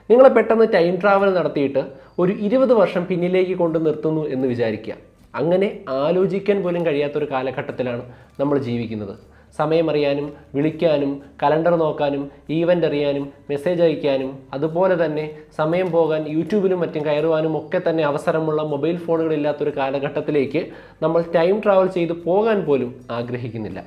നിങ്ങളെ പെട്ടെന്ന് time travel നടത്തിയിട്ട് ഒരു ഇരുപത് വർഷം പിന്നിലേക്ക് കൊണ്ട് നിർത്തുന്നു എന്ന് വിചാരിക്കുക അങ്ങനെ ആലോചിക്കാൻ പോലും കഴിയാത്തൊരു കാലഘട്ടത്തിലാണ് നമ്മൾ ജീവിക്കുന്നത് സമയമറിയാനും വിളിക്കാനും കലണ്ടർ നോക്കാനും ഈവൻ്റ് അറിയാനും മെസ്സേജ് അയക്കാനും അതുപോലെ തന്നെ സമയം പോകാൻ യൂട്യൂബിലും മറ്റും കയറുവാനും ഒക്കെ തന്നെ അവസരമുള്ള മൊബൈൽ ഫോണുകളില്ലാത്തൊരു കാലഘട്ടത്തിലേക്ക് നമ്മൾ ടൈം ട്രാവൽ ചെയ്ത് പോകാൻ പോലും ആഗ്രഹിക്കുന്നില്ല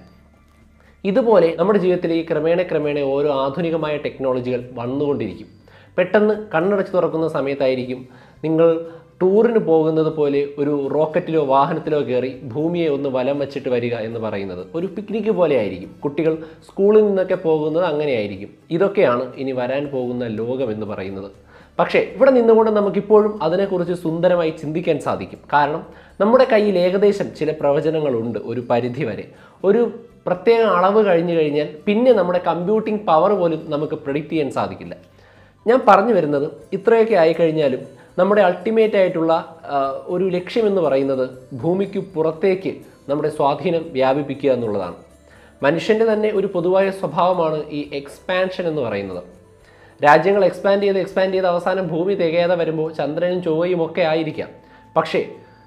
ഇതുപോലെ നമ്മുടെ ജീവിതത്തിലേക്ക് ക്രമേണ ക്രമേണ ഓരോ ആധുനികമായ ടെക്നോളജികൾ വന്നുകൊണ്ടിരിക്കും പെട്ടെന്ന് കണ്ണടച്ച് തുറക്കുന്ന സമയത്തായിരിക്കും നിങ്ങൾ ടൂറിന് പോകുന്നത് പോലെ ഒരു റോക്കറ്റിലോ വാഹനത്തിലോ കയറി ഭൂമിയെ ഒന്ന് വലം വെച്ചിട്ട് വരിക എന്ന് പറയുന്നത് ഒരു പിക്നിക്ക് പോലെ ആയിരിക്കും കുട്ടികൾ സ്കൂളിൽ നിന്നൊക്കെ പോകുന്നത് അങ്ങനെയായിരിക്കും ഇതൊക്കെയാണ് ഇനി വരാൻ പോകുന്ന ലോകം എന്ന് പറയുന്നത് പക്ഷേ ഇവിടെ നിന്നുകൊണ്ട് നമുക്കിപ്പോഴും അതിനെക്കുറിച്ച് സുന്ദരമായി ചിന്തിക്കാൻ സാധിക്കും കാരണം നമ്മുടെ കയ്യിൽ ഏകദേശം ചില പ്രവചനങ്ങളുണ്ട് ഒരു പരിധി വരെ ഒരു പ്രത്യേക അളവ് കഴിഞ്ഞു കഴിഞ്ഞാൽ പിന്നെ നമ്മുടെ കമ്പ്യൂട്ടിംഗ് പവർ പോലും നമുക്ക് പ്രിഡിക്റ്റ് ചെയ്യാൻ സാധിക്കില്ല ഞാൻ പറഞ്ഞു വരുന്നത് ഇത്രയൊക്കെ ആയിക്കഴിഞ്ഞാലും നമ്മുടെ അൾട്ടിമേറ്റ് ആയിട്ടുള്ള ആ, ഒരു ലക്ഷ്യമെന്ന് പറയുന്നത് ഭൂമിക്ക് പുറത്തേക്ക് നമ്മുടെ സ്വാധീനം വ്യാപിപ്പിക്കുക എന്നുള്ളതാണ് മനുഷ്യൻ്റെ തന്നെ ഒരു പൊതുവായ സ്വഭാവമാണ് ഈ എക്സ്പാൻഷൻ എന്ന് പറയുന്നത് രാജ്യങ്ങൾ എക്സ്പാൻഡ് ചെയ്ത് എക്സ്പാൻഡ് ചെയ്ത് അവസാനം ഭൂമി തികയാതെ വരുമ്പോൾ ചന്ദ്രനും ചൊവ്വയും ഒക്കെ ആയിരിക്കാം പക്ഷേ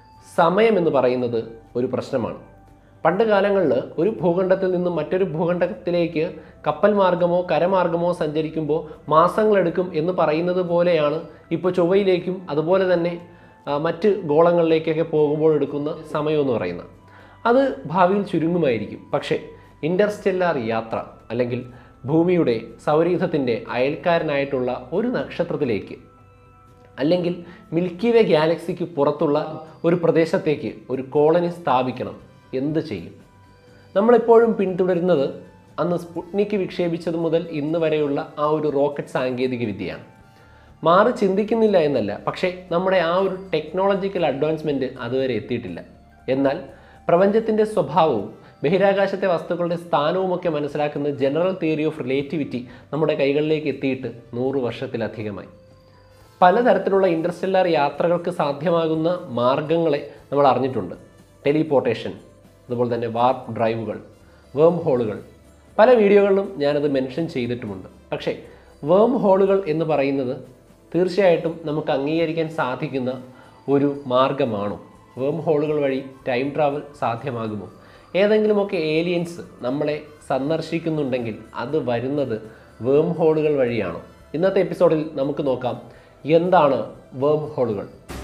സമയം എന്ന് പറയുന്നത് ഒരു പ്രശ്നമാണ് പണ്ട് കാലങ്ങളിൽ ഒരു ഭൂഖണ്ഡത്തിൽ നിന്നും മറ്റൊരു ഭൂഖണ്ഡത്തിലേക്ക് കപ്പൽ മാർഗമോ കരമാർഗമോ സഞ്ചരിക്കുമ്പോൾ മാസങ്ങളെടുക്കും എന്ന് പറയുന്നത് പോലെയാണ് ഇപ്പോൾ ചൊവ്വയിലേക്കും അതുപോലെ തന്നെ ആ, മറ്റ് ഗോളങ്ങളിലേക്കൊക്കെ പോകുമ്പോൾ എടുക്കുന്ന സമയം എന്ന് പറയുന്നത് അത് ഭാവിയിൽ ചുരുങ്ങുമായിരിക്കും പക്ഷേ ഇൻ്റർസ്റ്റെല്ലാർ യാത്ര അല്ലെങ്കിൽ ഭൂമിയുടെ സൗരയൂഥത്തിൻ്റെ അയൽക്കാരനായിട്ടുള്ള ഒരു നക്ഷത്രത്തിലേക്ക് അല്ലെങ്കിൽ മിൽക്കി വേ ഗാലക്സിക്ക് പുറത്തുള്ള ഒരു പ്രദേശത്തേക്ക് ഒരു കോളനി സ്ഥാപിക്കണം എന്ത് ചെയ്യും നമ്മളെപ്പോഴും പിന്തുടരുന്നത് അന്ന് സ്പുട്നിക്ക് വിക്ഷേപിച്ചത് മുതൽ ഇന്ന് വരെയുള്ള ആ ഒരു റോക്കറ്റ് സാങ്കേതിക വിദ്യയാണ് മാറി ചിന്തിക്കുന്നില്ല എന്നല്ല പക്ഷേ നമ്മുടെ ആ ഒരു ടെക്നോളജിക്കൽ അഡ്വാൻസ്മെൻറ്റ് അതുവരെ എത്തിയിട്ടില്ല എന്നാൽ പ്രപഞ്ചത്തിൻ്റെ സ്വഭാവവും ബഹിരാകാശത്തെ വസ്തുക്കളുടെ സ്ഥാനവുമൊക്കെ മനസ്സിലാക്കുന്ന ജനറൽ തിയറി ഓഫ് റിലേറ്റിവിറ്റി നമ്മുടെ കൈകളിലേക്ക് എത്തിയിട്ട് നൂറ് വർഷത്തിലധികമായി പലതരത്തിലുള്ള ഇൻ്റർസ്റ്റെല്ലാർ യാത്രകൾക്ക് സാധ്യമാകുന്ന മാർഗങ്ങളെ നമ്മൾ അറിഞ്ഞിട്ടുണ്ട് ടെലിപോർട്ടേഷൻ അതുപോലെ തന്നെ വാർപ്പ് ഡ്രൈവുകൾ വേം ഹോളുകൾ പല വീഡിയോകളിലും ഞാനത് മെൻഷൻ ചെയ്തിട്ടുമുണ്ട് പക്ഷേ വേം ഹോളുകൾ എന്ന് പറയുന്നത് തീർച്ചയായിട്ടും നമുക്ക് അംഗീകരിക്കാൻ സാധിക്കുന്ന ഒരു മാർഗമാണോ വേം ഹോളുകൾ വഴി ടൈം ട്രാവൽ സാധ്യമാകുമോ ഏതെങ്കിലുമൊക്കെ ഏലിയൻസ് നമ്മളെ സന്ദർശിക്കുന്നുണ്ടെങ്കിൽ അത് വരുന്നത് വേം ഹോളുകൾ വഴിയാണോ ഇന്നത്തെ എപ്പിസോഡിൽ നമുക്ക് നോക്കാം എന്താണ് വേം ഹോളുകൾ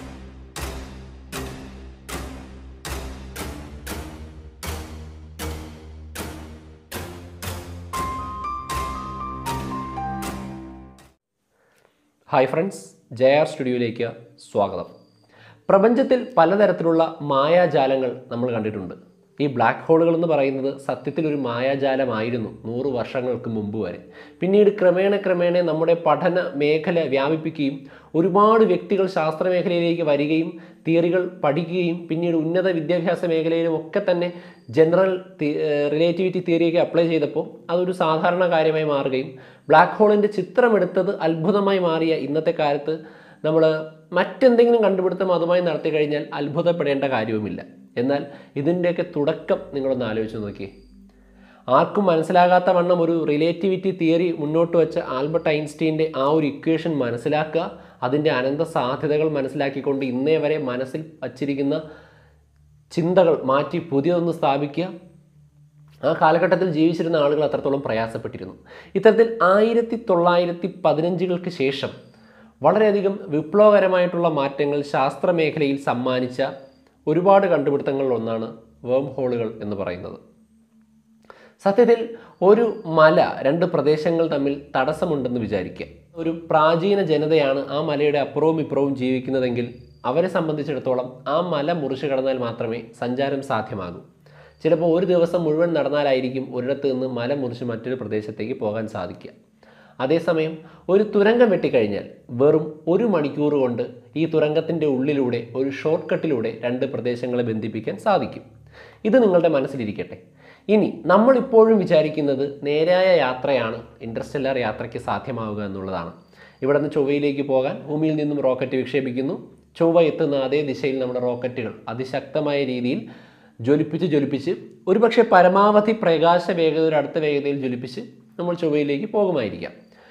ഹായ് ഫ്രണ്ട്സ് ജെ ആർ സ്റ്റുഡിയോയിലേക്ക് സ്വാഗതം പ്രപഞ്ചത്തിൽ പലതരത്തിലുള്ള മായാജാലങ്ങൾ നമ്മൾ കണ്ടിട്ടുണ്ട് ഈ ബ്ലാക്ക് ഹോളുകൾ എന്ന് പറയുന്നത് സത്യത്തിൽ ഒരു മായാജാലമായിരുന്നു നൂറ് വർഷങ്ങൾക്ക് മുമ്പ് വരെ പിന്നീട് ക്രമേണ ക്രമേണ നമ്മുടെ പഠന മേഖല വ്യാപിപ്പിക്കുകയും ഒരുപാട് വ്യക്തികൾ ശാസ്ത്ര മേഖലയിലേക്ക് വരികയും തിയറികൾ പഠിക്കുകയും പിന്നീട് ഉന്നത വിദ്യാഭ്യാസ മേഖലയിലും ഒക്കെ തന്നെ ജനറൽ റിലേറ്റിവിറ്റി തിയറിയൊക്കെ അപ്ലൈ ചെയ്തപ്പോൾ അതൊരു സാധാരണ കാര്യമായി മാറുകയും ബ്ലാക്ക് ഹോളിൻ്റെ ചിത്രമെടുത്തത് അത്ഭുതമായി മാറിയ ഇന്നത്തെ കാലത്ത് നമ്മൾ മറ്റെന്തെങ്കിലും കണ്ടുപിടുത്തം അതുമായി നടത്തി കഴിഞ്ഞാൽ അത്ഭുതപ്പെടേണ്ട കാര്യവുമില്ല എന്നാൽ ഇതിൻ്റെയൊക്കെ തുടക്കം നിങ്ങളൊന്ന് ആലോചിച്ച് നോക്കിയേ ആർക്കും മനസ്സിലാകാത്ത വണ്ണം ഒരു റിലേറ്റിവിറ്റി തിയറി മുന്നോട്ട് വെച്ച ആൽബർട്ട് ഐൻസ്റ്റീൻ്റെ ആ ഒരു ഇക്വേഷൻ മനസ്സിലാക്കുക അതിൻ്റെ അനന്ത സാധ്യതകൾ മനസ്സിലാക്കിക്കൊണ്ട് ഇന്നേ വരെ മനസ്സിൽ വച്ചിരിക്കുന്ന ചിന്തകൾ മാറ്റി പുതിയതൊന്ന് സ്ഥാപിക്കുക ആ കാലഘട്ടത്തിൽ ജീവിച്ചിരുന്ന ആളുകൾ അത്രത്തോളം പ്രയാസപ്പെട്ടിരുന്നു ഇത്തരത്തിൽ ആയിരത്തി തൊള്ളായിരത്തി പതിനഞ്ചുകൾക്ക് ശേഷം വളരെയധികം വിപ്ലവകരമായിട്ടുള്ള മാറ്റങ്ങൾ ശാസ്ത്ര മേഖലയിൽ സമ്മാനിച്ച ഒരുപാട് കണ്ടുപിടുത്തങ്ങളിൽ ഒന്നാണ് വേം ഹോളുകൾ എന്ന് പറയുന്നത് സത്യത്തിൽ ഒരു മല രണ്ട് പ്രദേശങ്ങൾ തമ്മിൽ തടസ്സമുണ്ടെന്ന് വിചാരിക്കുക ഒരു പ്രാചീന ജനതയാണ് ആ മലയുടെ അപ്പുറവും ഇപ്പുറവും ജീവിക്കുന്നതെങ്കിൽ അവരെ സംബന്ധിച്ചിടത്തോളം ആ മല മുറിച്ചു കടന്നാൽ മാത്രമേ സഞ്ചാരം സാധ്യമാകൂ ചിലപ്പോൾ ഒരു ദിവസം മുഴുവൻ നടന്നാലായിരിക്കും ഒരിടത്ത് നിന്ന് മല മുറിച്ച് മറ്റൊരു പ്രദേശത്തേക്ക് പോകാൻ സാധിക്കുക അതേസമയം ഒരു തുരങ്കം വെട്ടിക്കഴിഞ്ഞാൽ വെറും ഒരു മണിക്കൂർ കൊണ്ട് ഈ തുരങ്കത്തിൻ്റെ ഉള്ളിലൂടെ ഒരു ഷോർട്ട് കട്ടിലൂടെ രണ്ട് പ്രദേശങ്ങളെ ബന്ധിപ്പിക്കാൻ സാധിക്കും ഇത് നിങ്ങളുടെ മനസ്സിലിരിക്കട്ടെ ഇനി നമ്മളിപ്പോഴും വിചാരിക്കുന്നത് നേരായ യാത്രയാണ് ഇൻ്റർസ്റ്റെല്ലാർ യാത്രയ്ക്ക് സാധ്യമാവുക എന്നുള്ളതാണ് ഇവിടെ നിന്ന് ചൊവ്വയിലേക്ക് പോകാൻ ഭൂമിയിൽ നിന്നും റോക്കറ്റ് വിക്ഷേപിക്കുന്നു ചൊവ്വ എത്തുന്ന അതേ ദിശയിൽ നമ്മുടെ റോക്കറ്റുകൾ അതിശക്തമായ രീതിയിൽ ജ്വലിപ്പിച്ച് ജ്വലിപ്പിച്ച് ഒരുപക്ഷെ പരമാവധി പ്രകാശ വേഗതയുടെ അടുത്ത വേഗതയിൽ ജ്വലിപ്പിച്ച് നമ്മൾ ചൊവ്വയിലേക്ക് പോകുമായിരിക്കാം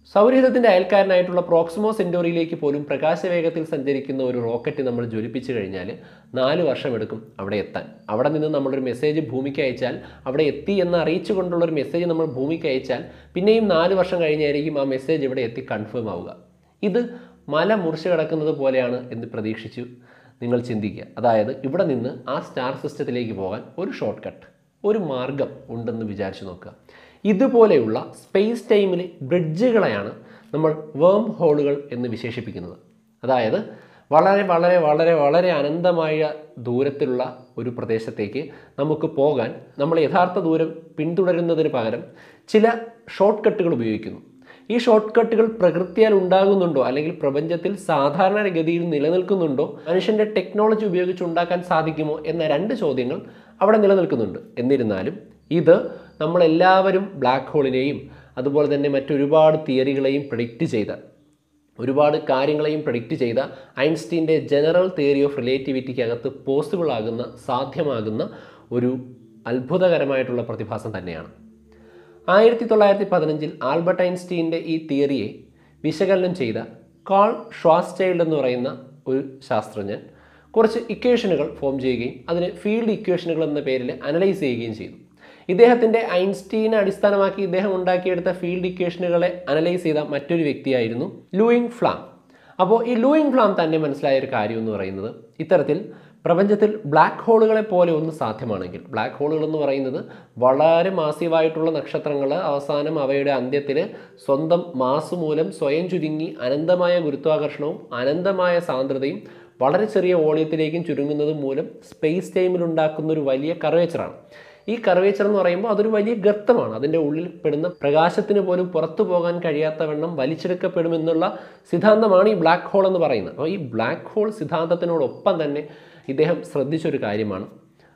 സൗരയൂഥത്തിൻ്റെ അയൽക്കാരനായിട്ടുള്ള പ്രോക്സിമോ സെൻറ്റോറിയിലേക്ക് പോലും പ്രകാശവേഗത്തിൽ സഞ്ചരിക്കുന്ന ഒരു റോക്കറ്റ് നമ്മൾ ജ്വലിപ്പിച്ചു കഴിഞ്ഞാൽ നാല് വർഷമെടുക്കും അവിടെ എത്താൻ അവിടെ നിന്ന് നമ്മളൊരു മെസ്സേജ് ഭൂമിക്ക് അയച്ചാൽ അവിടെ എത്തി എന്ന് അറിയിച്ചുകൊണ്ടുള്ള ഒരു മെസ്സേജ് നമ്മൾ ഭൂമിക്ക് അയച്ചാൽ പിന്നെയും നാല് വർഷം കഴിഞ്ഞായിരിക്കും ആ മെസ്സേജ് ഇവിടെ എത്തി കൺഫേം ആവുക ഇത് മല മുറിച്ച് കിടക്കുന്നത് പോലെയാണ് എന്ന് പ്രതീക്ഷിച്ചു നിങ്ങൾ ചിന്തിക്കുക അതായത് ഇവിടെ നിന്ന് ആ സ്റ്റാർ സിസ്റ്റത്തിലേക്ക് പോകാൻ ഒരു ഷോർട്ട് കട്ട് ഒരു മാർഗം ഉണ്ടെന്ന് വിചാരിച്ചു നോക്കുക ഇതുപോലെയുള്ള സ്പേസ് ടൈമിലെ ബ്രിഡ്ജുകളെയാണ് നമ്മൾ വേം ഹോളുകൾ എന്ന് വിശേഷിപ്പിക്കുന്നത് അതായത് വളരെ വളരെ വളരെ വളരെ അനന്തമായ ദൂരത്തിലുള്ള ഒരു പ്രദേശത്തേക്ക് നമുക്ക് പോകാൻ നമ്മൾ യഥാർത്ഥ ദൂരം പിന്തുടരുന്നതിന് പകരം ചില ഷോർട്ട് കട്ടുകൾ ഉപയോഗിക്കുന്നു ഈ ഷോർട്ട് കട്ടുകൾ പ്രകൃതിയാൽ ഉണ്ടാകുന്നുണ്ടോ അല്ലെങ്കിൽ പ്രപഞ്ചത്തിൽ സാധാരണ ഗതിയിൽ നിലനിൽക്കുന്നുണ്ടോ മനുഷ്യൻ്റെ ടെക്നോളജി ഉപയോഗിച്ച് ഉണ്ടാക്കാൻ സാധിക്കുമോ എന്ന രണ്ട് ചോദ്യങ്ങൾ അവിടെ നിലനിൽക്കുന്നുണ്ട് എന്നിരുന്നാലും ഇത് നമ്മളെല്ലാവരും ബ്ലാക്ക് ഹോളിനെയും അതുപോലെ തന്നെ മറ്റൊരുപാട് തിയറികളെയും പ്രഡിക്റ്റ് ചെയ്ത ഒരുപാട് കാര്യങ്ങളെയും പ്രഡിക്റ്റ് ചെയ്ത ഐൻസ്റ്റീൻ്റെ ജനറൽ തിയറി ഓഫ് റിലേറ്റിവിറ്റിക്ക് അകത്ത് പോസിബിൾ ആകുന്ന സാധ്യമാകുന്ന ഒരു അത്ഭുതകരമായിട്ടുള്ള പ്രതിഭാസം തന്നെയാണ് ആയിരത്തി തൊള്ളായിരത്തി പതിനഞ്ചിൽ ആൽബർട്ട് ഐൻസ്റ്റീൻ്റെ ഈ തിയറിയെ വിശകലനം ചെയ്ത കാൾ ഷ്വാസ്ചൈൽഡ് എന്ന് പറയുന്ന ഒരു ശാസ്ത്രജ്ഞൻ കുറച്ച് ഇക്വേഷനുകൾ ഫോം ചെയ്യുകയും അതിന് ഫീൽഡ് ഇക്വേഷനുകൾ എന്ന പേരിൽ അനലൈസ് ചെയ്യുകയും ചെയ്തു ഇദ്ദേഹത്തിൻ്റെ ഐൻസ്റ്റീനെ അടിസ്ഥാനമാക്കി ഇദ്ദേഹം ഉണ്ടാക്കിയെടുത്ത ഫീൽഡ് ഇക്വേഷനുകളെ അനലൈസ് ചെയ്ത മറ്റൊരു വ്യക്തിയായിരുന്നു ലൂയിങ് ഫ്ലാം അപ്പോൾ ഈ ലൂയിങ് ഫ്ലാം തന്നെ മനസ്സിലായ ഒരു കാര്യം എന്ന് പറയുന്നത് ഇത്തരത്തിൽ പ്രപഞ്ചത്തിൽ ബ്ലാക്ക് ഹോളുകളെ പോലെ ഒന്ന് സാധ്യമാണെങ്കിൽ ബ്ലാക്ക് ഹോളുകൾ എന്ന് പറയുന്നത് വളരെ മാസീവായിട്ടുള്ള നക്ഷത്രങ്ങൾ അവസാനം അവയുടെ അന്ത്യത്തിൽ സ്വന്തം മാസ് മൂലം സ്വയം ചുരുങ്ങി അനന്തമായ ഗുരുത്വാകർഷണവും അനന്തമായ സാന്ദ്രതയും വളരെ ചെറിയ വോളിയത്തിലേക്കും ചുരുങ്ങുന്നത് മൂലം സ്പേസ് ടൈമിൽ ഉണ്ടാക്കുന്ന ഒരു വലിയ കർവേച്ചറാണ് ഈ കർവേച്ചർ എന്ന് പറയുമ്പോൾ അതൊരു വലിയ ഗർത്തമാണ് അതിൻ്റെ ഉള്ളിൽ പെടുന്ന പ്രകാശത്തിന് പോലും പുറത്തു പോകാൻ കഴിയാത്ത വണ്ണം വലിച്ചെടുക്കപ്പെടുമെന്നുള്ള സിദ്ധാന്തമാണ് ഈ ബ്ലാക്ക് ഹോൾ എന്ന് പറയുന്നത് അപ്പോൾ ഈ ബ്ലാക്ക് ഹോൾ സിദ്ധാന്തത്തിനോടൊപ്പം തന്നെ ഇദ്ദേഹം ശ്രദ്ധിച്ചൊരു കാര്യമാണ്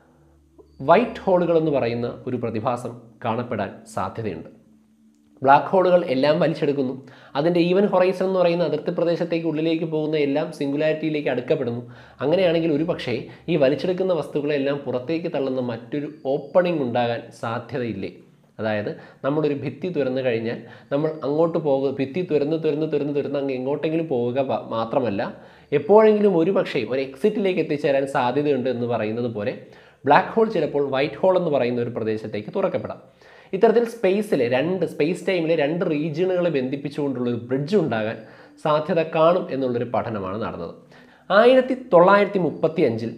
വൈറ്റ് ഹോളുകൾ എന്ന് പറയുന്ന ഒരു പ്രതിഭാസം കാണപ്പെടാൻ സാധ്യതയുണ്ട് ബ്ലാക്ക് ഹോളുകൾ എല്ലാം വലിച്ചെടുക്കുന്നു അതിൻ്റെ ഈവൻ ഹൊറൈസൺ എന്ന് പറയുന്ന അതിർത്തി പ്രദേശത്തേക്ക് ഉള്ളിലേക്ക് പോകുന്ന എല്ലാം സിംഗുലാരിറ്റിയിലേക്ക് അടുക്കപ്പെടുന്നു അങ്ങനെയാണെങ്കിൽ ഒരു പക്ഷേ ഈ വലിച്ചെടുക്കുന്ന വസ്തുക്കളെല്ലാം പുറത്തേക്ക് തള്ളുന്ന മറ്റൊരു ഓപ്പണിംഗ് ഉണ്ടാകാൻ സാധ്യതയില്ലേ അതായത് നമ്മളൊരു ഭിത്തി തുറന്നു കഴിഞ്ഞാൽ നമ്മൾ അങ്ങോട്ട് പോകുക ഭിത്തി തുറന്ന് തുറന്ന് തുറന്ന് തുറന്ന് അങ്ങ് എങ്ങോട്ടെങ്കിലും പോവുക പ- മാത്രമല്ല എപ്പോഴെങ്കിലും ഒരു പക്ഷേ ഒരു എക്സിറ്റിലേക്ക് എത്തിച്ചേരാൻ സാധ്യതയുണ്ട് എന്ന് പറയുന്നത് പോലെ ബ്ലാക്ക് ഹോൾ ചിലപ്പോൾ വൈറ്റ് ഹോൾ എന്ന് പറയുന്ന ഒരു പ്രദേശത്തേക്ക് തുറക്കപ്പെടാം ഇത്തരത്തിൽ സ്പേസിലെ രണ്ട് സ്പേസ് ടൈമിലെ രണ്ട് റീജിയനുകളെ ബന്ധിപ്പിച്ചുകൊണ്ടുള്ള ഒരു ബ്രിഡ്ജ് ഉണ്ടാകാൻ സാധ്യത കാണും എന്നുള്ളൊരു പഠനമാണ് നടന്നത് ആയിരത്തി തൊള്ളായിരത്തി മുപ്പത്തി അഞ്ചിൽ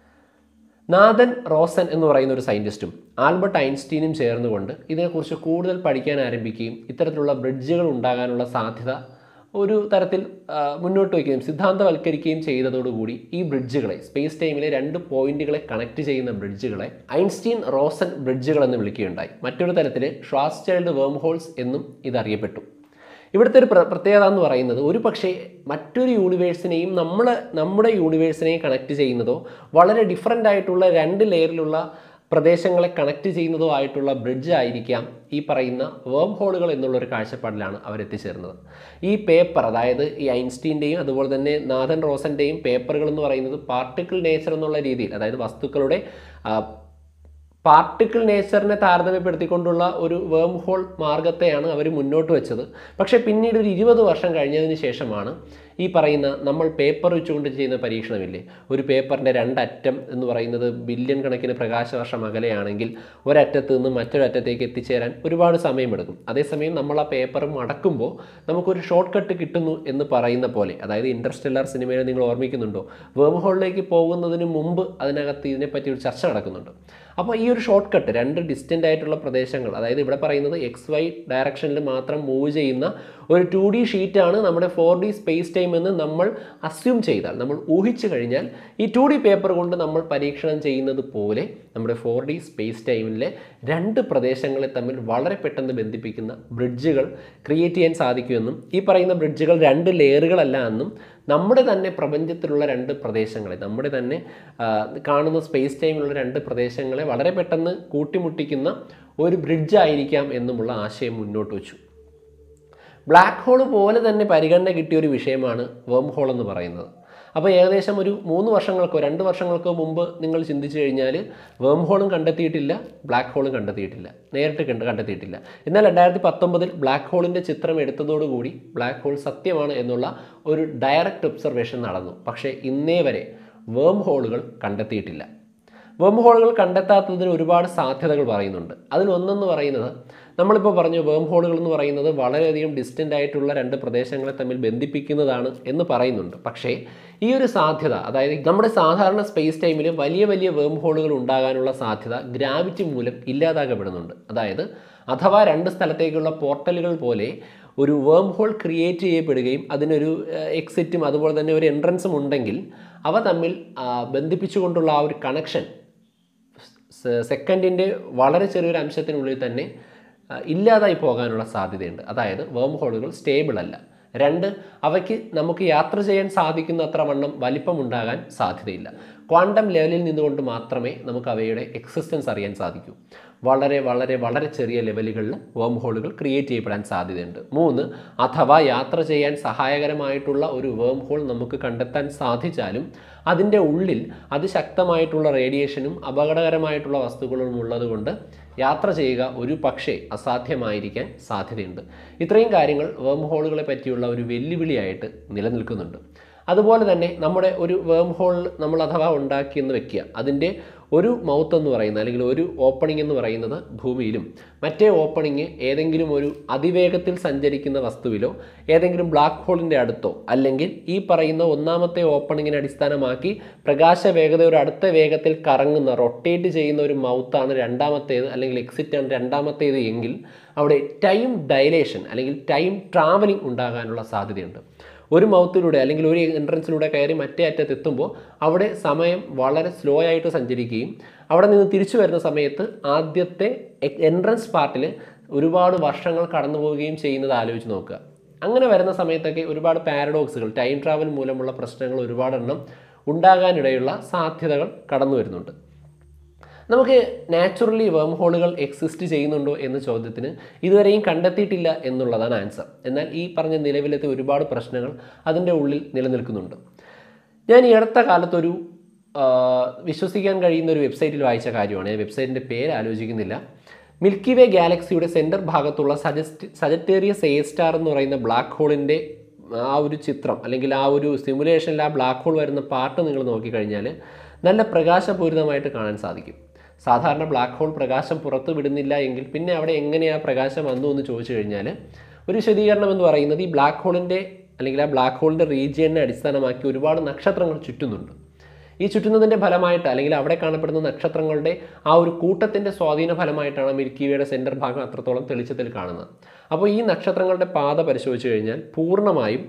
നാഥൻ റോസൻ എന്ന് പറയുന്ന ഒരു സയൻറ്റിസ്റ്റും ആൽബർട്ട് ഐൻസ്റ്റീനും ചേർന്നുകൊണ്ട് ഇതിനെക്കുറിച്ച് കൂടുതൽ പഠിക്കാൻ ആരംഭിക്കുകയും ഇത്തരത്തിലുള്ള ബ്രിഡ്ജുകൾ ഉണ്ടാകാനുള്ള സാധ്യത ഒരു തരത്തിൽ ആ, മുന്നോട്ട് വയ്ക്കുകയും സിദ്ധാന്തവൽക്കരിക്കുകയും ചെയ്തതോടുകൂടി ഈ ബ്രിഡ്ജുകളെ സ്പേസ് ടൈമിലെ രണ്ട് പോയിന്റുകളെ കണക്ട് ചെയ്യുന്ന ബ്രിഡ്ജുകളെ ഐൻസ്റ്റീൻ റോസൻ ബ്രിഡ്ജുകൾ എന്ന് വിളിക്കുകയുണ്ടായി മറ്റൊരു തരത്തിൽ ഷ്വാസ്ചൈൽഡ് വേം ഹോൾസ് എന്നും ഇതറിയപ്പെട്ടു ഇവിടുത്തെ ഒരു പ്ര- പ്രത്യേകത എന്ന് പറയുന്നത് ഒരു പക്ഷേ മറ്റൊരു യൂണിവേഴ്സിനെയും നമ്മൾ നമ്മുടെ യൂണിവേഴ്സിനെയും കണക്ട് ചെയ്യുന്നതോ വളരെ ഡിഫറൻ്റ് ആയിട്ടുള്ള രണ്ട് ലെയറിലുള്ള പ്രദേശങ്ങളെ കണക്ട് ചെയ്യുന്നതോ ആയിട്ടുള്ള ബ്രിഡ്ജ് ആയിരിക്കാം ഈ പറയുന്ന വേം ഹോളുകൾ എന്നുള്ളൊരു കാഴ്ചപ്പാടിലാണ് അവരെത്തിച്ചേർന്നത് ഈ പേപ്പർ അതായത് ഈ ഐൻസ്റ്റീൻ്റെയും അതുപോലെ തന്നെ നാഥൻ റോസൻ്റെയും പേപ്പറുകൾ എന്ന് പറയുന്നത് പാർട്ടിക്കിൾ നേച്ചർ എന്നുള്ള രീതിയിൽ അതായത് വസ്തുക്കളുടെ ആ, പാർട്ടിക്കിൾ നേച്ചറിനെ താരതമ്യപ്പെടുത്തിക്കൊണ്ടുള്ള ഒരു വേം ഹോൾ മാർഗത്തെയാണ് അവർ മുന്നോട്ട് വെച്ചത് പക്ഷേ പിന്നീട് ഒരു ഇരുപത് വർഷം കഴിഞ്ഞതിന് ശേഷമാണ് ഈ പറയുന്ന നമ്മൾ പേപ്പർ വെച്ചുകൊണ്ട് ചെയ്യുന്ന പരീക്ഷണമില്ലേ ഒരു പേപ്പറിൻ്റെ രണ്ടറ്റം എന്ന് പറയുന്നത് ബില്യൺ കണക്കിന് പ്രകാശവർഷം അകലെയാണെങ്കിൽ ഒരറ്റത്ത് നിന്ന് മറ്റൊരറ്റത്തേക്ക് എത്തിച്ചേരാൻ ഒരുപാട് സമയമെടുക്കും അതേസമയം നമ്മൾ ആ പേപ്പർ മടക്കുമ്പോൾ നമുക്കൊരു ഷോർട്ട് കട്ട് കിട്ടുന്നു എന്ന് പറയുന്ന പോലെ അതായത് ഇൻറ്റർസ്റ്റെല്ലാർ സിനിമയിൽ നിങ്ങൾ ഓർമ്മിക്കുന്നുണ്ടോ വേം ഹോളിലേക്ക് പോകുന്നതിന് മുമ്പ് അതിനകത്ത് ഇതിനെപ്പറ്റി ഒരു ചർച്ച നടക്കുന്നുണ്ട് അപ്പോൾ ഈ ഒരു ഷോർട്ട് കട്ട് രണ്ട് ഡിസ്റ്റൻ്റ് ആയിട്ടുള്ള പ്രദേശങ്ങൾ അതായത് ഇവിടെ പറയുന്നത് എക്സ് വൈ ഡയറക്ഷനിൽ മാത്രം മൂവ് ചെയ്യുന്ന ഒരു ടു ഡി ഷീറ്റാണ് നമ്മുടെ ഫോർ ഡി സ്പേസ് ടൈം എന്ന് നമ്മൾ അസ്യൂം ചെയ്താൽ നമ്മൾ ഊഹിച്ചു കഴിഞ്ഞാൽ ഈ ടു ഡി പേപ്പർ കൊണ്ട് നമ്മൾ പരീക്ഷണം ചെയ്യുന്നത് പോലെ നമ്മുടെ ഫോർ ഡി സ്പേസ് ടൈമിലെ രണ്ട് പ്രദേശങ്ങളെ തമ്മിൽ വളരെ പെട്ടെന്ന് ബന്ധിപ്പിക്കുന്ന ബ്രിഡ്ജുകൾ ക്രിയേറ്റ് ചെയ്യാൻ സാധിക്കുമെന്നും ഈ പറയുന്ന ബ്രിഡ്ജുകൾ രണ്ട് ലെയറുകളല്ല എന്നും നമ്മുടെ തന്നെ പ്രപഞ്ചത്തിലുള്ള രണ്ട് പ്രദേശങ്ങളെ നമ്മുടെ തന്നെ ആ, കാണുന്ന സ്പേസ് ടൈമിലുള്ള രണ്ട് പ്രദേശങ്ങളെ വളരെ പെട്ടെന്ന് കൂട്ടിമുട്ടിക്കുന്ന ഒരു ബ്രിഡ്ജ് ആയിരിക്കാം എന്നുമുള്ള ആശയം മുന്നോട്ട് വെച്ചു ബ്ലാക്ക് ഹോൾ പോലെ തന്നെ പരിഗണന കിട്ടിയ ഒരു വിഷയമാണ് വേം ഹോൾ എന്ന് പറയുന്നത് അപ്പോൾ ഏകദേശം ഒരു മൂന്ന് വർഷങ്ങൾക്കോ രണ്ട് വർഷങ്ങൾക്കോ മുമ്പ് നിങ്ങൾ ചിന്തിച്ചു കഴിഞ്ഞാൽ വേം ഹോളും കണ്ടെത്തിയിട്ടില്ല ബ്ലാക്ക് ഹോളും കണ്ടെത്തിയിട്ടില്ല നേരിട്ട് കണ്ട് കണ്ടെത്തിയിട്ടില്ല എന്നാൽ രണ്ടായിരത്തി പത്തൊമ്പതിൽ ബ്ലാക്ക് ഹോളിൻ്റെ ചിത്രം എടുത്തതോടുകൂടി ബ്ലാക്ക് ഹോൾ സത്യമാണ് എന്നുള്ള ഒരു ഡയറക്റ്റ് ഒബ്സർവേഷൻ നടന്നു പക്ഷേ ഇന്നേ വരെ വേം ഹോളുകൾ കണ്ടെത്തിയിട്ടില്ല വേം ഹോളുകൾ കണ്ടെത്താത്തതിന് ഒരുപാട് സാധ്യതകൾ പറയുന്നുണ്ട് അതിലൊന്നെന്ന് പറയുന്നത് നമ്മളിപ്പോൾ പറഞ്ഞു വേം ഹോളുകൾ എന്ന് പറയുന്നത് വളരെയധികം ഡിസ്റ്റൻ്റ് ആയിട്ടുള്ള രണ്ട് പ്രദേശങ്ങളെ തമ്മിൽ ബന്ധിപ്പിക്കുന്നതാണ് എന്ന് പറയുന്നുണ്ട് പക്ഷേ ഈ ഒരു സാധ്യത അതായത് നമ്മുടെ സാധാരണ സ്പേസ് ടൈമിൽ വലിയ വലിയ വേം ഹോളുകൾ ഉണ്ടാകാനുള്ള സാധ്യത ഗ്രാവിറ്റി മൂലം ഇല്ലാതാക്കപ്പെടുന്നുണ്ട് അതായത് അഥവാ രണ്ട് സ്ഥലത്തേക്കുള്ള പോർട്ടലുകൾ പോലെ ഒരു വേം ഹോൾ ക്രിയേറ്റ് ചെയ്യപ്പെടുകയും അതിനൊരു എക്സിറ്റും അതുപോലെ തന്നെ ഒരു എൻട്രൻസും ഉണ്ടെങ്കിൽ അവ തമ്മിൽ ആ, ബന്ധിപ്പിച്ചുകൊണ്ടുള്ള ആ ഒരു കണക്ഷൻ സെക്കൻഡിൻ്റെ വളരെ ചെറിയൊരു അംശത്തിനുള്ളിൽ തന്നെ ആ, ഇല്ലാതായി പോകാനുള്ള സാധ്യതയുണ്ട് അതായത് വേം ഹോളുകൾ സ്റ്റേബിൾ അല്ല രണ്ട് അവയ്ക്ക് നമുക്ക് യാത്ര ചെയ്യാൻ സാധിക്കുന്ന അത്ര വണ്ണം വലിപ്പമുണ്ടാകാൻ സാധ്യതയില്ല ക്വാണ്ടം ലെവലിൽ നിന്നുകൊണ്ട് മാത്രമേ നമുക്ക് അവയുടെ എക്സിസ്റ്റൻസ് അറിയാൻ സാധിക്കൂ വളരെ വളരെ വളരെ ചെറിയ ലെവലുകളിൽ വേം ഹോളുകൾ ക്രിയേറ്റ് ചെയ്യപ്പെടാൻ സാധ്യതയുണ്ട് മൂന്ന് അഥവാ യാത്ര ചെയ്യാൻ സഹായകരമായിട്ടുള്ള ഒരു വേം ഹോൾ നമുക്ക് കണ്ടെത്താൻ സാധിച്ചാലും അതിൻ്റെ ഉള്ളിൽ അതിശക്തമായിട്ടുള്ള റേഡിയേഷനും അപകടകരമായിട്ടുള്ള വസ്തുക്കളും ഉള്ളതുകൊണ്ട് യാത്ര ചെയ്യുക ഒരു പക്ഷേ അസാധ്യമായിരിക്കാൻ സാധ്യതയുണ്ട് ഇത്രയും കാര്യങ്ങൾ വേം ഹോളുകളെ പറ്റിയുള്ള ഒരു വെല്ലുവിളിയായിട്ട് നിലനിൽക്കുന്നുണ്ട് അതുപോലെ തന്നെ നമ്മുടെ ഒരു വേം ഹോൾ നമ്മൾ അഥവാ ഉണ്ടാക്കിയെന്ന് വെക്കുക അതിൻ്റെ ഒരു മൗത്ത് എന്ന് പറയുന്നത് അല്ലെങ്കിൽ ഒരു ഓപ്പണിംഗ് എന്ന് പറയുന്നത് ഭൂമിയിലും മറ്റേ ഓപ്പണിംഗ് ഏതെങ്കിലും ഒരു അതിവേഗത്തിൽ സഞ്ചരിക്കുന്ന വസ്തുവിലോ ഏതെങ്കിലും ബ്ലാക്ക് ഹോളിൻ്റെ അടുത്തോ അല്ലെങ്കിൽ ഈ പറയുന്ന ഒന്നാമത്തെ ഓപ്പണിങ്ങിനെ അടിസ്ഥാനമാക്കി പ്രകാശ വേഗതയുടെ അടുത്ത വേഗത്തിൽ കറങ്ങുന്ന റൊട്ടേറ്റ് ചെയ്യുന്ന ഒരു മൗത്താണ് രണ്ടാമത്തേത് അല്ലെങ്കിൽ എക്സിറ്റ് ആണ് രണ്ടാമത്തേത് എങ്കിൽ അവിടെ ടൈം ഡയലേഷൻ അല്ലെങ്കിൽ ടൈം ട്രാവലിംഗ് ഉണ്ടാകാനുള്ള സാധ്യതയുണ്ട് ഒരു മൗത്തിലൂടെ അല്ലെങ്കിൽ ഒരു എൻട്രൻസിലൂടെ കയറി മറ്റേ അറ്റത്ത് എത്തുമ്പോൾ അവിടെ സമയം വളരെ സ്ലോ ആയിട്ട് സഞ്ചരിക്കുകയും അവിടെ നിന്ന് തിരിച്ചു വരുന്ന സമയത്ത് ആദ്യത്തെ എൻട്രൻസ് പാർട്ടിൽ ഒരുപാട് വർഷങ്ങൾ കടന്നു പോവുകയും ചെയ്യുന്നത് ആലോചിച്ച് നോക്കുക അങ്ങനെ വരുന്ന സമയത്തൊക്കെ ഒരുപാട് പാരഡോക്സുകൾ ടൈം ട്രാവൽ മൂലമുള്ള പ്രശ്നങ്ങൾ ഒരുപാടെണ്ണം ഉണ്ടാകാനിടയുള്ള സാധ്യതകൾ കടന്നു വരുന്നുണ്ട് നമുക്ക് നാച്ചുറലി വേം ഹോളുകൾ എക്സിസ്റ്റ് ചെയ്യുന്നുണ്ടോ എന്ന ചോദ്യത്തിന് ഇതുവരെയും കണ്ടെത്തിയിട്ടില്ല എന്നുള്ളതാണ് ആൻസർ എന്നാൽ ഈ പറഞ്ഞ നിലവിലത്തെ ഒരുപാട് പ്രശ്നങ്ങൾ അതിൻ്റെ ഉള്ളിൽ നിലനിൽക്കുന്നുണ്ട് ഞാൻ ഈ അടുത്ത കാലത്തൊരു ആ, വിശ്വസിക്കാൻ കഴിയുന്ന ഒരു വെബ്സൈറ്റിൽ വായിച്ച കാര്യമാണ് ഞാൻ വെബ്സൈറ്റിൻ്റെ പേര് ആലോചിക്കുന്നില്ല മിൽക്കി വേ ഗാലക്സിയുടെ സെൻറ്റർ ഭാഗത്തുള്ള സജസ്റ്റ് സജറ്റേറിയസ് എ സ്റ്റാർ എന്ന് പറയുന്ന ബ്ലാക്ക് ഹോളിൻ്റെ ആ ഒരു ചിത്രം അല്ലെങ്കിൽ ആ ഒരു സിമുലേഷനിൽ ആ ബ്ലാക്ക് ഹോൾ വരുന്ന പാർട്ട് നിങ്ങൾ നോക്കിക്കഴിഞ്ഞാൽ നല്ല പ്രകാശപൂരിതമായിട്ട് കാണാൻ സാധിക്കും സാധാരണ ബ്ലാക്ക് ഹോൾ പ്രകാശം പുറത്തു വിടുന്നില്ല എങ്കിൽ പിന്നെ അവിടെ എങ്ങനെയാണ് പ്രകാശം വന്നു എന്ന് ചോദിച്ചു കഴിഞ്ഞാൽ ഒരു വിശദീകരണം എന്ന് പറയുന്നത് ഈ ബ്ലാക്ക് ഹോളിൻ്റെ അല്ലെങ്കിൽ ആ ബ്ലാക്ക് ഹോളിൻ്റെ റീജിയനെ അടിസ്ഥാനമാക്കി ഒരുപാട് നക്ഷത്രങ്ങൾ ചുറ്റുന്നുണ്ട് ഈ ചുറ്റുന്നതിൻ്റെ ഫലമായിട്ട് അല്ലെങ്കിൽ അവിടെ കാണപ്പെടുന്ന നക്ഷത്രങ്ങളുടെ ആ ഒരു കൂട്ടത്തിൻ്റെ സ്വാധീന ഫലമായിട്ടാണ് മിൽക്കി വേയുടെ സെൻറ്റർ ഭാഗം അത്രത്തോളം തെളിച്ചത്തിൽ കാണുന്നത് അപ്പോൾ ഈ നക്ഷത്രങ്ങളുടെ പാത പരിശോധിച്ച് കഴിഞ്ഞാൽ പൂർണ്ണമായും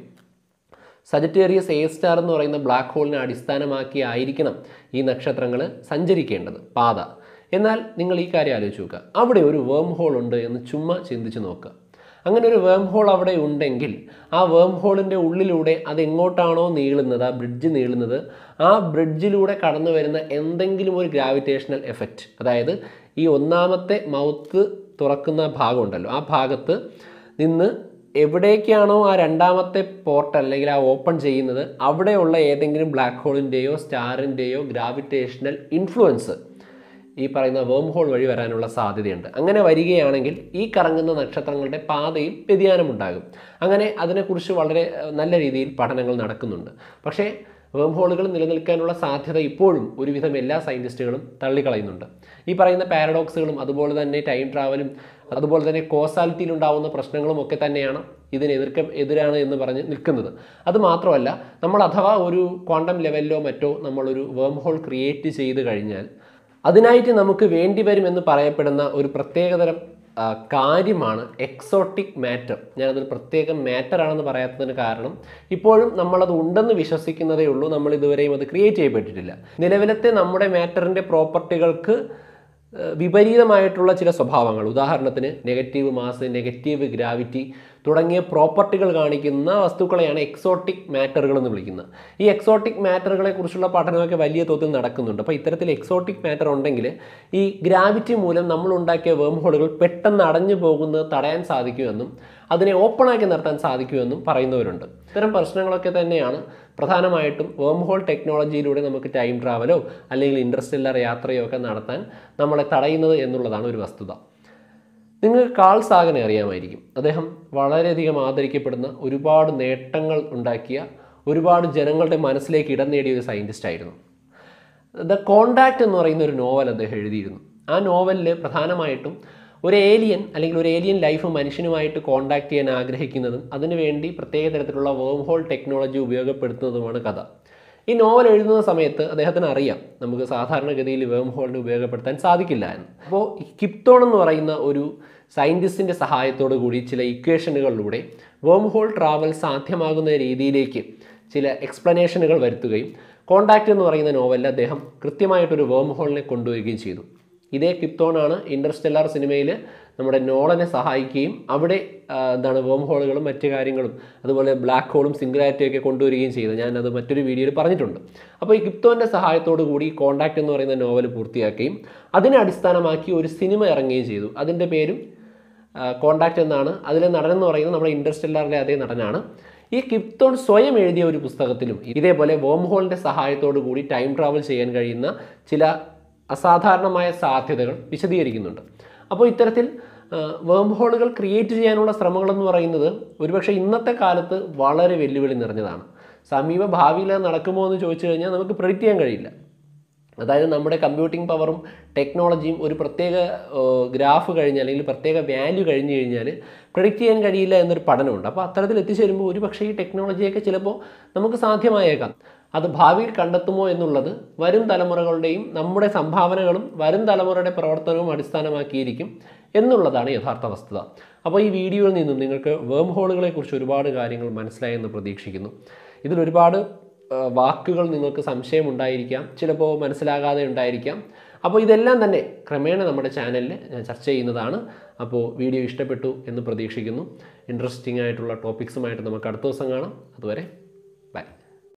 സജറ്റേറിയസ് എ സ്റ്റാർ എന്ന് പറയുന്ന ബ്ലാക്ക് ഹോളിനെ അടിസ്ഥാനമാക്കി ആയിരിക്കണം ഈ നക്ഷത്രങ്ങൾ സഞ്ചരിക്കേണ്ടത് പാത എന്നാൽ നിങ്ങൾ ഈ കാര്യം ആലോചിച്ച് നോക്കുക അവിടെ ഒരു വേം ഹോൾ ഉണ്ട് എന്ന് ചുമ്മാ ചിന്തിച്ച് നോക്കുക അങ്ങനെ ഒരു വേം ഹോൾ അവിടെ ഉണ്ടെങ്കിൽ ആ വേം ഹോളിൻ്റെ ഉള്ളിലൂടെ അത് എങ്ങോട്ടാണോ നീളുന്നത് ആ ബ്രിഡ്ജ് നീളുന്നത് ആ ബ്രിഡ്ജിലൂടെ കടന്നു വരുന്ന എന്തെങ്കിലും ഒരു ഗ്രാവിറ്റേഷണൽ എഫക്റ്റ് അതായത് ഈ ഒന്നാമത്തെ മൗത്ത് തുറക്കുന്ന ഭാഗമുണ്ടല്ലോ ആ ഭാഗത്ത് നിന്ന് എവിടേക്കാണോ ആ രണ്ടാമത്തെ പോർട്ട് അല്ലെങ്കിൽ ആ ഓപ്പൺ ചെയ്യുന്നത് അവിടെയുള്ള ഏതെങ്കിലും ബ്ലാക്ക് ഹോളിൻ്റെയോ സ്റ്റാറിൻ്റെയോ ഗ്രാവിറ്റേഷണൽ ഇൻഫ്ലുവൻസ് ഈ പറയുന്ന വേം ഹോൾ വഴി വരാനുള്ള സാധ്യതയുണ്ട് അങ്ങനെ വരികയാണെങ്കിൽ ഈ കറങ്ങുന്ന നക്ഷത്രങ്ങളുടെ പാതയിൽ വ്യതിയാനമുണ്ടാകും അങ്ങനെ അതിനെക്കുറിച്ച് വളരെ ഏഹ്, നല്ല രീതിയിൽ പഠനങ്ങൾ നടക്കുന്നുണ്ട് പക്ഷേ വേം ഹോളുകൾ നിലനിൽക്കാനുള്ള സാധ്യത ഇപ്പോഴും ഒരുവിധം എല്ലാ സയൻറ്റിസ്റ്റുകളും തള്ളിക്കളയുന്നുണ്ട് ഈ പറയുന്ന പാരഡോക്സുകളും അതുപോലെ തന്നെ ടൈം ട്രാവലും അതുപോലെ തന്നെ കോസാലിറ്റിയിൽ ഉണ്ടാവുന്ന പ്രശ്നങ്ങളും ഒക്കെ തന്നെയാണ് ഇതിന് എതിർക്ക എതിരാണ് എന്ന് പറഞ്ഞ് നിൽക്കുന്നത് അത് മാത്രമല്ല നമ്മൾ അഥവാ ഒരു ക്വാണ്ടം ലെവലിലോ മറ്റോ നമ്മളൊരു വേം ഹോൾ ക്രിയേറ്റ് ചെയ്ത് കഴിഞ്ഞാൽ അതിനായിട്ട് നമുക്ക് വേണ്ടി വരുമെന്ന് പറയപ്പെടുന്ന ഒരു പ്രത്യേകതരം ആ, കാര്യമാണ് എക്സോട്ടിക് മാറ്റർ ഞാനതൊരു പ്രത്യേക മാറ്റർ ആണെന്ന് പറയാത്തതിന് കാരണം ഇപ്പോഴും നമ്മളത് ഉണ്ടെന്ന് വിശ്വസിക്കുന്നതേ ഉള്ളൂ നമ്മൾ ഇതുവരെയും അത് ക്രിയേറ്റ് ചെയ്യപ്പെട്ടിട്ടില്ല നിലവിലത്തെ നമ്മുടെ മാറ്ററിൻ്റെ പ്രോപ്പർട്ടികൾക്ക് ഏഹ് വിപരീതമായിട്ടുള്ള ചില സ്വഭാവങ്ങൾ ഉദാഹരണത്തിന് നെഗറ്റീവ് മാസ് നെഗറ്റീവ് ഗ്രാവിറ്റി തുടങ്ങിയ പ്രോപ്പർട്ടികൾ കാണിക്കുന്ന വസ്തുക്കളെയാണ് എക്സോട്ടിക് മാറ്ററുകൾ എന്ന് വിളിക്കുന്നത് ഈ എക്സോട്ടിക് മാറ്ററുകളെ കുറിച്ചുള്ള പഠനമൊക്കെ വലിയ തോതിൽ നടക്കുന്നുണ്ട് അപ്പോൾ ഇത്തരത്തിൽ എക്സോട്ടിക് മാറ്റർ ഉണ്ടെങ്കിൽ ഈ ഗ്രാവിറ്റി മൂലം നമ്മൾ ഉണ്ടാക്കിയ വേം ഹോളുകൾ പെട്ടെന്ന് അടഞ്ഞു പോകുന്നത് തടയാൻ സാധിക്കുമെന്നും അതിനെ ഓപ്പണാക്കി നിർത്താൻ സാധിക്കുമെന്നും പറയുന്നവരുണ്ട് ഇത്തരം പ്രശ്നങ്ങളൊക്കെ തന്നെയാണ് പ്രധാനമായിട്ടും വേം ഹോൾ ടെക്നോളജിയിലൂടെ നമുക്ക് ടൈം ട്രാവലോ അല്ലെങ്കിൽ ഇൻട്രസ്റ്റെല്ലർ യാത്രയോ ഒക്കെ നടത്താൻ നമ്മളെ തടയുന്നത് എന്നുള്ളതാണ് ഒരു വസ്തുത നിങ്ങൾക്ക് കാൾ സാഗനെ അറിയാമായിരിക്കും അദ്ദേഹം വളരെയധികം ആദരിക്കപ്പെടുന്ന ഒരുപാട് നേട്ടങ്ങൾ ഉണ്ടാക്കിയ ഒരുപാട് ജനങ്ങളുടെ മനസ്സിലേക്ക് ഇടം നേടിയ ഒരു സയൻറ്റിസ്റ്റ് ആയിരുന്നു ദ കോണ്ടാക്ട് എന്ന് പറയുന്ന ഒരു നോവൽ അദ്ദേഹം എഴുതിയിരുന്നു ആ നോവലിൽ പ്രധാനമായിട്ടും ഒരു ഏലിയൻ അല്ലെങ്കിൽ ഒരു ഏലിയൻ ലൈഫ് മനുഷ്യനുമായിട്ട് കോണ്ടാക്ട് ചെയ്യാൻ ആഗ്രഹിക്കുന്നതും അതിനുവേണ്ടി പ്രത്യേക തരത്തിലുള്ള വേം ഹോൾ ടെക്നോളജി ഉപയോഗപ്പെടുത്തുന്നതുമാണ് കഥ ഈ നോവൽ എഴുതുന്ന സമയത്ത് അദ്ദേഹത്തിന് അറിയാം നമുക്ക് സാധാരണഗതിയിൽ വേം ഹോളിനെ ഉപയോഗപ്പെടുത്താൻ സാധിക്കില്ല എന്ന് അപ്പോൾ കിപ്തോൺ എന്ന് പറയുന്ന ഒരു സയൻറ്റിസ്റ്റിൻ്റെ സഹായത്തോടു കൂടി ചില ഇക്വേഷനുകളിലൂടെ വേം ഹോൾ ട്രാവൽ സാധ്യമാകുന്ന രീതിയിലേക്ക് ചില എക്സ്പ്ലനേഷനുകൾ വരുത്തുകയും കോണ്ടാക്ട് എന്ന് പറയുന്ന നോവലിൽ അദ്ദേഹം കൃത്യമായിട്ടൊരു വേം ഹോളിനെ കൊണ്ടുവരികയും ചെയ്തു ഇതേ കിപ്തോണാണ് ഇൻ്റർസ്റ്റെല്ലാർ സിനിമയിൽ നമ്മുടെ നോളനെ സഹായിക്കുകയും അവിടെ ആ, എന്താണ് വേം ഹോളുകളും മറ്റു കാര്യങ്ങളും അതുപോലെ ബ്ലാക്ക് ഹോളും സിംഗുലാരിറ്റിയും ഒക്കെ കൊണ്ടുവരികയും ചെയ്തത് ഞാനത് മറ്റൊരു വീഡിയോയിൽ പറഞ്ഞിട്ടുണ്ട് അപ്പോൾ ഈ കിപ്തോൻ്റെ സഹായത്തോടു കൂടി കോണ്ടാക്ട് എന്ന് പറയുന്ന നോവൽ പൂർത്തിയാക്കുകയും അതിനെ അടിസ്ഥാനമാക്കി ഒരു സിനിമ ഇറങ്ങുകയും ചെയ്തു അതിൻ്റെ പേരും കോണ്ടാക്ട് എന്നാണ് അതിലെ നടൻ എന്ന് പറയുന്നത് നമ്മുടെ ഇൻഡർസ്റ്റെല്ലാറിലെ അതേ നടനാണ് ഈ കിപ്തോൺ സ്വയം എഴുതിയ ഒരു പുസ്തകത്തിലും ഇതേപോലെ വോം ഹോളിൻ്റെ സഹായത്തോടു കൂടി ടൈം ട്രാവൽ ചെയ്യാൻ കഴിയുന്ന ചില അസാധാരണമായ സാധ്യതകൾ വിശദീകരിക്കുന്നുണ്ട് അപ്പോൾ ഇത്തരത്തിൽ വേം ഹോളുകൾ ക്രിയേറ്റ് ചെയ്യാനുള്ള ശ്രമങ്ങളെന്ന് പറയുന്നത് ഒരുപക്ഷെ ഇന്നത്തെ കാലത്ത് വളരെ വെല്ലുവിളി നിറഞ്ഞതാണ് സമീപ ഭാവിയിൽ അത് നടക്കുമോ എന്ന് ചോദിച്ചു കഴിഞ്ഞാൽ നമുക്ക് പ്രെഡിക്റ്റ് ചെയ്യാൻ കഴിയില്ല അതായത് നമ്മുടെ കമ്പ്യൂട്ടിംഗ് പവറും ടെക്നോളജിയും ഒരു പ്രത്യേക ഗ്രാഫ് കഴിഞ്ഞ് അല്ലെങ്കിൽ പ്രത്യേക വാല്യൂ കഴിഞ്ഞ് കഴിഞ്ഞാൽ പ്രഡിക്റ്റ് ചെയ്യാൻ കഴിയില്ല എന്നൊരു പഠനമുണ്ട് അപ്പോൾ അത്തരത്തിൽ എത്തിച്ചേരുമ്പോൾ ഒരു പക്ഷേ ഈ ടെക്നോളജിയൊക്കെ ചിലപ്പോൾ നമുക്ക് സാധ്യമായേക്കാം അത് ഭാവിയിൽ കണ്ടെത്തുമോ എന്നുള്ളത് വരും തലമുറകളുടെയും നമ്മുടെ സംഭാവനകളും വരും തലമുറയുടെ പ്രവർത്തനവും അടിസ്ഥാനമാക്കിയിരിക്കും എന്നുള്ളതാണ് യഥാർത്ഥ വസ്തുത അപ്പോൾ ഈ വീഡിയോയിൽ നിന്നും നിങ്ങൾക്ക് വേം ഹോളുകളെക്കുറിച്ച് ഒരുപാട് കാര്യങ്ങൾ മനസ്സിലായെന്ന് പ്രതീക്ഷിക്കുന്നു ഇതിൽ ഒരുപാട് ആ, വാക്കുകൾ നിങ്ങൾക്ക് സംശയമുണ്ടായിരിക്കാം ചിലപ്പോൾ മനസ്സിലാകാതെ ഉണ്ടായിരിക്കാം അപ്പോൾ ഇതെല്ലാം തന്നെ ക്രമേണ നമ്മുടെ ചാനലിൽ ഞാൻ ചർച്ച ചെയ്യുന്നതാണ് അപ്പോൾ വീഡിയോ ഇഷ്ടപ്പെട്ടു എന്ന് പ്രതീക്ഷിക്കുന്നു ഇൻട്രസ്റ്റിംഗ് ആയിട്ടുള്ള ടോപ്പിക്സുമായിട്ട് നമുക്ക് അടുത്ത ദിവസം കാണാം അതുവരെ ബൈ